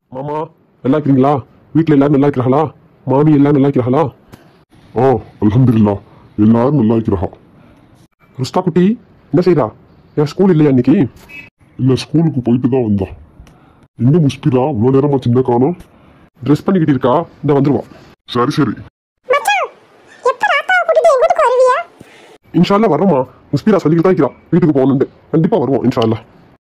மாமா நல்லா இருக்கிறீங்களா வீட்டில் எல்லாரும் நல்லா இருக்கிறாங்களா மாமி எல்லாம் நல்லா இருக்கிறாங்களா ஆ அல்ஹம்துலில்லா எல்லாரும் நல்லா இருக்கிறா ருஸ்தா குட்டி என்ன செய்றா என் ஸ்கூல் இல்லையா இன்னைக்கு இல்ல ஸ்கூலுக்கு போயிட்டு தான் வந்தா எங்க முஸ்பிரா இவ்வளோ நேரமா சின்ன காணோம் ட்ரெஸ் பண்ணிக்கிட்டு இருக்கா இந்த வந்துருவா சரி சரி மச்சான் எப்ப ராத்தாவை கூட்டிட்டு எங்க வீட்டுக்கு வருவியா இன்ஷால்லா வரோமா முஸ்பீரா சொல்லிக்கிட்டு தான் இருக்கிறா வீட்டுக்கு போகணுன்ட்டு கண்டிப்பா வருவோம் இன்ஷால்லா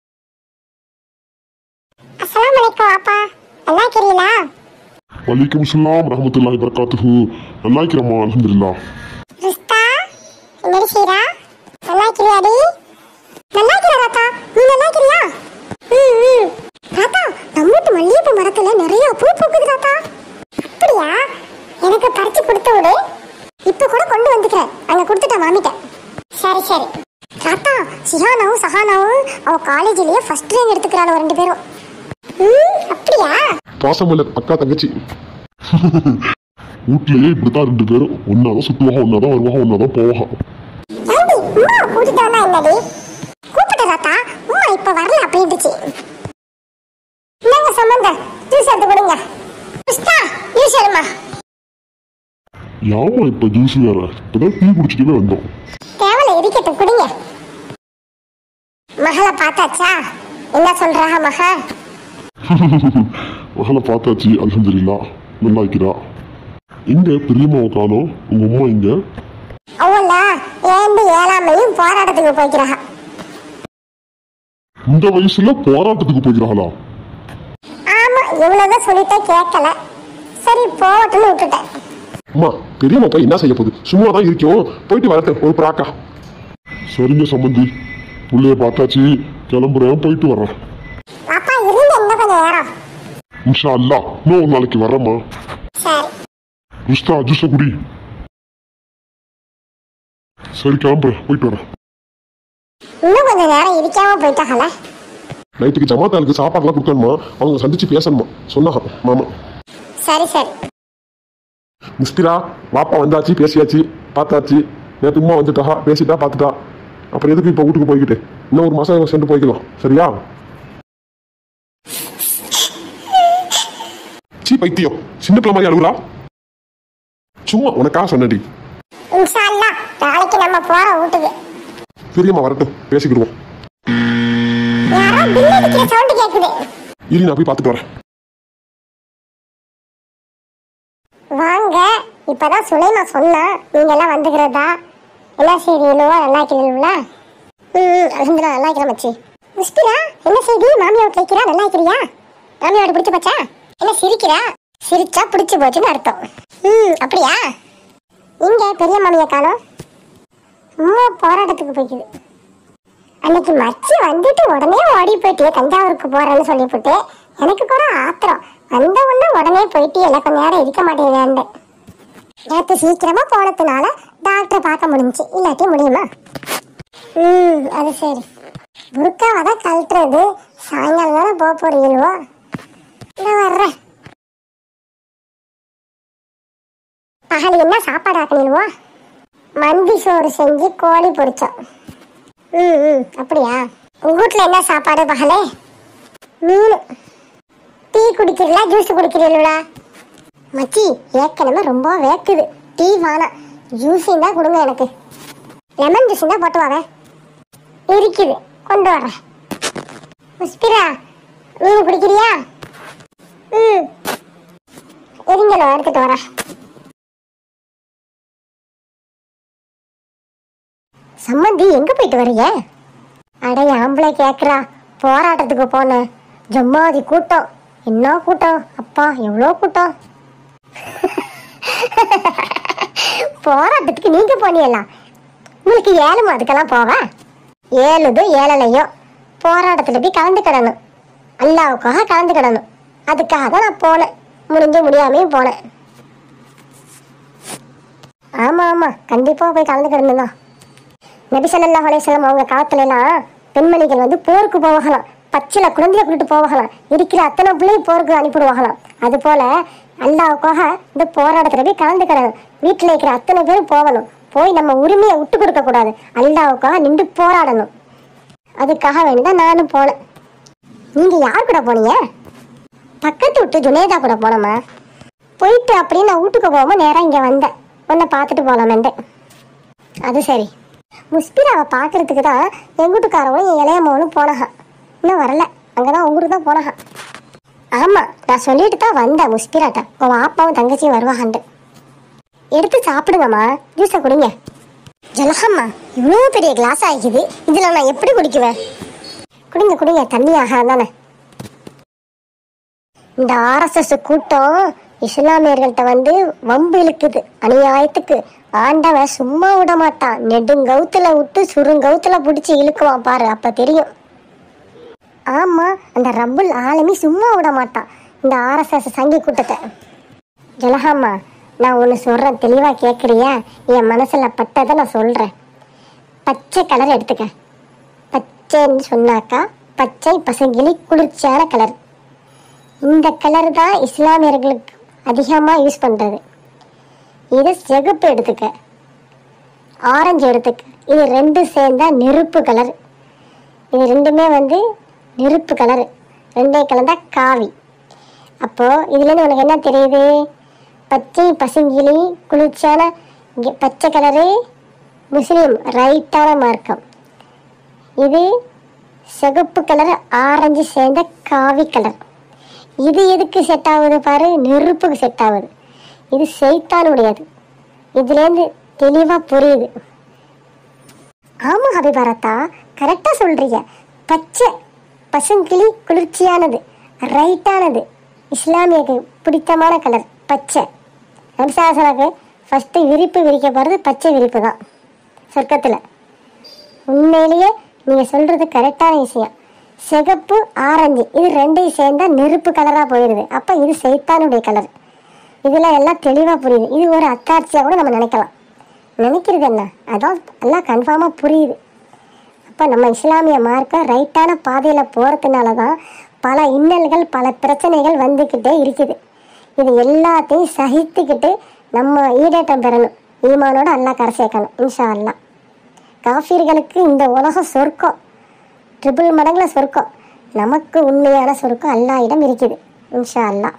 அஸ்ஸலாமு அலைக்கும் அப்பா நல்லா இருக்கிறீங்களா வலைக்கும் சலாம் ரஹமத்துல்லாஹி பரகாத்துஹு நல்லா இருக்கிறம்மா அல்ஹம்துலில்லா ரிஸ்தா என்னடி செய்றா நல்லா இருக்கிறியாடி நல்லா இருக்கிற ராத்தா நீ நல்லா இருக்கிறியா ம் ம் ராத்தா நம்ம வீட்டு மல்லிகைப்பூ மரத்துல நிறைய பூ பூக்குது ராத்தா அப்படியா எனக்கு பறிச்சு கொடுத்து விடு இப்ப கூட கொண்டு வந்துக்கிறேன் அங்க கொடுத்துட்டேன் மாமிட்ட சரி சரி ராத்தா சிஹானாவும் சஹானாவும் அவ காலேஜ்லயே ஃபர்ஸ்ட் ரேங்க் எடுத்துக்கிறாள் ரெண்டு பேரும் ம் அப்படியா பாசமலர் அக்கா தங்கச்சி வீட்லயே இப்படித்தான் ரெண்டு பேரும் ஒன்னாதான் சுத்துவாக ஒன்னாதான் வருவாக ஒன்னாதான் போவாக ஏண்டி உமா கூட்டிட்டு வந்தா என்னடி கூப்பிட்டு தாத்தா உமா இப்ப வரல அப்படின்ட்டுச்சு இந்தாங்க சம்பந்த ஜூஸ் எடுத்து கொடுங்க புஷ்டா ஜூஸ் எடுமா யாமா இப்ப ஜூஸ் வேற இப்பதான் டீ குடிச்சிட்டே வந்தோம் தேவலை இருக்கட்டும் குடிங்க மகளை பார்த்தாச்சா என்ன சொல்றாக மகா மகளை பார்த்தாச்சு அல்ஹம்துலில்லா நல்லா இருக்கிறா எங்க பெரியம்மாவை காணோம் உங்க அம்மா இங்க அவள ஏண்டு ஏழாமையும் போராட்டத்துக்கு போய்க்கிறாங்க இந்த வயசுல போராட்டத்துக்கு போகிறாளா ஆமா இவ்வளவுதான் சொல்லிட்டே கேட்கல சரி போகட்டும்னு விட்டுட்டேன் அம்மா பெரியம்மா போய் என்ன செய்ய போகுது சும்மா தான் இருக்கோம் போயிட்டு வரட்டும் ஒரு பிராக்கா சரிங்க சம்பந்தி புள்ளைய பார்த்தாச்சு கிளம்புறேன் போயிட்டு வர்றேன் அப்பா இருங்க இன்னும் கொஞ்சம் நேரம் இன்ஷா அல்லா இன்னும் ஒரு நாளைக்கு வரேம்மா சரி ருஸ்தா ஜூஸ குடி சரி கிளம்புறேன் போயிட்டு வரேன் இன்னும் கொஞ்சம் நேரம் இருக்காம போயிட்டாங்கல்ல நைட்டுக்கு ஜமாத்தாளுக்கு சாப்பாடுலாம் கொடுக்கணுமா அவங்க சந்திச்சு பேசணுமா சொன்னாங்க மாமா சரி சரி முஸ்பிரா வாப்பா வந்தாச்சு பேசியாச்சு பார்த்தாச்சு நேற்று உமா வந்துட்டா பேசிட்டா பார்த்துட்டா அப்புறம் எதுக்கு இப்போ வீட்டுக்கு போய்கிட்டு இன்னும் ஒரு மாசம் சென்று போய்க்கலாம் சரியா சீ பைத்தியம் சின்ன பிள்ளை மாதிரி அழுகுறா சும்மா உனக்காக சொன்னடி இன்ஷா அல்லாஹ் நாளைக்கு நம்ம போறோம் வீட்டுக்கு பெரியம்மா வரட்டும் பேசிக்கிடுவோம் யாரோ பில் அடிக்கிற சவுண்ட் கேக்குது இரு நான் போய் பார்த்துட்டு வரேன் வாங்க இப்பதான் சுலைமா சொன்னா நீங்க எல்லாம் வந்துக்கிறதா என்ன செய்றீங்களோ நல்லா இருக்கிறீங்களா ம் அலமதுல்லா நல்லா இருக்கிற மச்சி முஸ்பிரா என்ன செய்தி மாமியா வீட்டுல இருக்கிறா நல்லா இருக்கிறியா மாமியா வீடு பிடிச்சு போச்சா என்ன சிரிக்கிறா சிரிச்சா பிடிச்சு போச்சுன்னு அர்த்தம் ம் அப்படியா இங்க பெரிய மாமியா காணோம் அம்மா போராட்டத்துக்கு போய்க்குது அன்னைக்கு மச்சி வந்துட்டு உடனே ஓடி போயிட்டியே தஞ்சாவூருக்கு போறேன்னு சொல்லிவிட்டு எனக்கு கூட ஆத்திரம் வந்த உடனே உடனே போயிட்டு எனக்கு கொஞ்ச நேரம் இருக்க மாட்டேங்குது நேற்று சீக்கிரமா போனதுனால டாக்டரை பார்க்க முடிஞ்சுச்சு இல்லாட்டி முடியுமா ம் அது சரி புருக்காவை தான் கழட்டுறது சாயங்காலம் தானே போக போறீங்களோ நான் வர்றேன் பகல் என்ன சாப்பாடு ஆக்கணுவோ மந்தி சோறு செஞ்சு கோழி பொரிச்சோம் ம் ம் அப்படியா உங்க வீட்ல என்ன சாப்பாடு பகலே மீன் டீ குடிக்கிறீங்களா ஜூஸ் குடிக்கிறீங்களா மச்சி ஏற்கனவே ரொம்ப வேக்குது டீ வேணாம் ஜூஸ் தான் கொடுங்க எனக்கு லெமன் ஜூஸ் தான் போட்டு வரேன் இருக்குது கொண்டு வரேன் முஸ்பிரா மீன் குடிக்கிறியா ம் இருங்களோ எடுத்துட்டு வரேன் சம்மந்தி எங்க போயிட்டு வர்றீங்க அட ஆம்பளை கேக்குறா போராட்டத்துக்கு போனேன் ஜம்மாதி கூட்டம் என்ன கூட்டம் அப்பா எவ்வளோ கூட்டம் போராட்டத்துக்கு நீங்க போனீங்களா உங்களுக்கு ஏழுமா அதுக்கெல்லாம் போவ ஏழுதோ ஏழலையோ போராட்டத்தில் போய் கலந்துக்கிடணும் அல்லாவுக்காக கலந்துக்கிடணும் அதுக்காக தான் நான் போனேன் முடிஞ்சு முடியாமையும் போனேன் ஆமா ஆமா கண்டிப்பா போய் கலந்துக்கிடணும் தான் நபி ஸல்லல்லாஹு அலைஹி வஸல்லம் அவங்க காலத்துல எல்லாம் பெண்மணிகள் வந்து போருக்கு போவாங்களாம் பச்சில குழந்தைய கூட்டிட்டு போவாங்களாம் இருக்கிற அத்தனை பிள்ளையும் போருக்கு அனுப்பிடுவாங்களாம் அது போல அல்லாவுக்காக இந்த போராட்டத்துல போய் கலந்துக்கிறாங்க வீட்டுல இருக்கிற அத்தனை பேரும் போகணும் போய் நம்ம உரிமையை விட்டு கொடுக்க கூடாது அல்லாவுக்காக நின்று போராடணும் அதுக்காக வேண்டிதான் நானும் போனேன் நீங்க யார் கூட போனீங்க பக்கத்து விட்டு ஜுனேதா கூட போனோமா போயிட்டு அப்படியே நான் வீட்டுக்கு போகாம நேரா இங்க வந்தேன் உன்னை பார்த்துட்டு போலாமேண்டு அது சரி முஸ்பிராவை பார்க்கறதுக்கு தான் எங்க வீட்டுக்காரவங்களும் என் இளைய மகனும் போனஹா இன்னும் வரல அங்கதான் ஊருக்கு தான் போனஹா ஆமா நான் சொல்லிட்டு தான் வந்தேன் முஸ்பிராட்ட உன் ஆப்பாவும் தங்கச்சியும் வருவாங்கண்டு எடுத்து சாப்பிடுங்கம்மா ஜூஸை குடிங்க ஜலஹம்மா இவ்வளோ பெரிய கிளாஸ் ஆகிக்குது இதில் நான் எப்படி குடிக்குவேன் குடிங்க குடிங்க தண்ணி ஆகாது தானே இந்த ஆர்எஸ்எஸ் கூட்டம் இஸ்லாமியர்கள்ட்ட வந்து வம்பு இழுக்குது அநியாயத்துக்கு ஆண்டவன் சும்மா விட மாட்டான் நெடுங்கவுத்துல விட்டு சுருங்கவுத்துல பிடிச்சி இழுக்குவான் பாரு அப்ப தெரியும் ஆமா அந்த ரப்புல் ஆலமி சும்மா விட மாட்டான் இந்த ஆர்எஸ்எஸ் சங்கி கூட்டத்தை ஜலஹாமா நான் ஒன்று சொல்கிறேன் தெளிவாக கேட்குறியா என் மனசில் பட்டதை நான் சொல்கிறேன் பச்சை கலர் எடுத்துக்க பச்சைன்னு சொன்னாக்கா பச்சை பசங்கிளி குளிர்ச்சியான கலர் இந்த கலர் தான் இஸ்லாமியர்களுக்கு அதிகமாக யூஸ் பண்ணுறது இது சிகப்பு எடுத்துக்க ஆரஞ்சு எடுத்துக்க இது ரெண்டு சேர்ந்தா நெருப்பு கலர் இது ரெண்டுமே வந்து நெருப்பு கலர் ரெண்டே கலந்தா காவி அப்போ இதுலேருந்து உனக்கு என்ன தெரியுது பச்சை பசுங்கிளி குளிர்ச்சியான இங்க பச்சை கலரு முஸ்லீம் ரைட்டான மார்க்கம் இது சிகப்பு கலர் ஆரஞ்சு சேர்ந்த காவி கலர் இது எதுக்கு செட் ஆகுது பாரு நெருப்புக்கு செட் ஆகுது இது செய்தானுடையது இதுலேருந்து தெளிவாக புரியுது ஆமா ஹபிபாரத்தா கரெக்டா சொல்றீங்க பச்சை பசுங்கிளி குளிர்ச்சியானது ரைட்டானது இஸ்லாமியக்கு பிடித்தமான கலர் பச்சை நம்சாசனுக்கு ஃபர்ஸ்ட் விரிப்பு விரிக்க போகிறது பச்சை விரிப்பு தான் சொர்க்கத்தில் உண்மையிலேயே நீங்கள் சொல்கிறது கரெக்டான விஷயம் சிகப்பு ஆரஞ்சு இது ரெண்டையும் சேர்ந்தா நெருப்பு கலராக போயிடுது அப்போ இது சைத்தானுடைய கலர் இதில் எல்லாம் தெளிவாக புரியுது இது ஒரு அத்தாட்சியாக கூட நம்ம நினைக்கலாம் நினைக்கிறது என்ன அதான் எல்லாம் கன்ஃபார்மாக புரியுது அப்போ நம்ம இஸ்லாமிய மார்க்க ரைட்டான பாதையில் போகிறதுனால தான் பல இன்னல்கள் பல பிரச்சனைகள் வந்துக்கிட்டே இருக்குது இது எல்லாத்தையும் சகித்துக்கிட்டு நம்ம ஈடேற்றம் பெறணும் ஈமானோட அல்லாஹ் கரை சேர்க்கணும் இன்ஷா அல்லாஹ் காஃபிர்களுக்கு இந்த உலகம் சொர்க்கம் ட்ரிபிள் மடங்குல சொர்க்கம் நமக்கு உண்மையான சொர்க்கம் அல்லாஹ்விடம் இருக்குது இன்ஷா அல்லாஹ்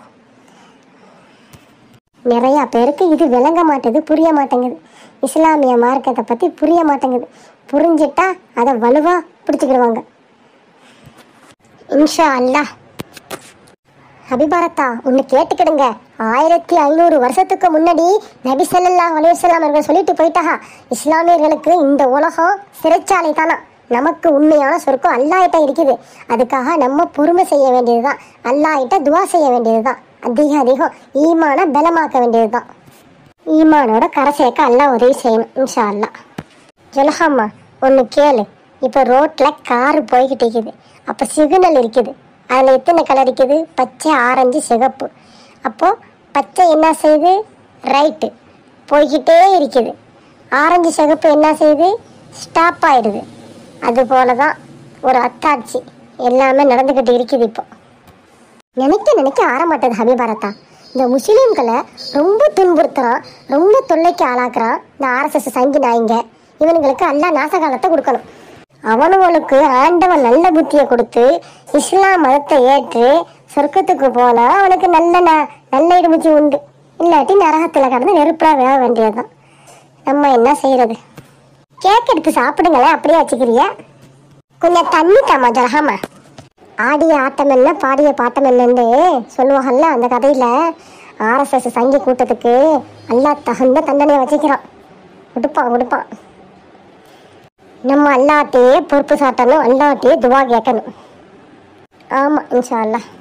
நிறையா பேருக்கு இது விளங்க மாட்டேது புரிய மாட்டேங்குது இஸ்லாமிய மார்க்கத்தை பற்றி புரிய மாட்டேங்குது புரிஞ்சிட்டா அதை வலுவாக பிடிச்சிக்கிடுவாங்க இன்ஷா அல்லாஹ் அபிபாரத்தா ஒன்று கேட்டுக்கிடுங்க ஆயிரத்தி ஐநூறு வருஷத்துக்கு முன்னாடி நபி ஸல்லல்லாஹு அலைஹி வஸல்லம் அவர்கள் சொல்லிட்டு போயிட்டாங்க இஸ்லாமியர்களுக்கு இந்த உலகம் சிறைச்சாலை தானா நமக்கு உண்மையான சொர்க்கம் அல்லாஹ்கிட்ட இருக்குது அதுக்காக நம்ம பொறுமை செய்ய வேண்டியதுதான் அல்லாஹ்கிட்ட துவா செய்ய வேண்டியதுதான் அதிக அதிகம் ஈமான பலமாக்க வேண்டியதுதான் ஈமானோட கரை சேர்க்க அல்லாஹ் உதவி செய்யணும் இன்ஷா அல்லாஹ் ஜுல்ஹாமா ஒன்று கேளு இப்போ ரோட்டில் காரு போய்கிட்டு இருக்குது அப்போ சிக்னல் இருக்குது அதில் எத்தனை கலர் இருக்குது பச்சை ஆரஞ்சு சிகப்பு அப்போது பச்சை என்ன செய்யுது ரைட்டு போய்கிட்டே இருக்குது ஆரஞ்சு சிகப்பு என்ன செய்யுது ஸ்டாப் ஆயிடுது அதுபோல தான் ஒரு அத்தாட்சி எல்லாமே நடந்துக்கிட்டு இருக்குது இப்போ நினைக்க நினைக்க ஆரமாட்டது ஹபிபாரத்தா இந்த முஸ்லீம்களை ரொம்ப துன்புறுத்துறான் ரொம்ப தொல்லைக்கு ஆளாக்குறான் இந்த ஆர்எஸ்எஸ் சங்கி நாய்ங்க இவனுங்களுக்கு எல்லாம் நாசகாலத்தை கொடுக்கணும் அவனுங்களுக்கு ஆண்டவன் நல்ல புத்தியை கொடுத்து இஸ்லாம் மதத்தை ஏற்று சொர்க்கத்துக்கு போனா அவனுக்கு நல்ல ந- நல்ல இடுமுச்சி உண்டு இல்லாட்டி நரகத்தில் கடந்து நெருப்பா வேக வேண்டியதுதான் நம்ம என்ன செய்யறது கேக் எடுத்து சாப்பிடுங்களேன் அப்படியே வச்சுக்கிறிய கொஞ்சம் தண்ணி தாமா ஜரஹாமா ஆடிய ஆட்டம் என்ன பாடிய பாட்டம் என்னன்னு சொல்லுவாங்கல்ல அந்த கதையில ஆர்எஸ்எஸ் சங்கி கூட்டத்துக்கு அல்லாஹ் தகுந்த தண்டனையை வச்சுக்கிறான் கொடுப்பான் கொடுப்பான் நம்ம அல்லாட்டையே பொறுப்பு சாட்டணும் அல்லாட்டையே துவா கேட்கணும் ஆமாம் இன்ஷா அல்லாஹ்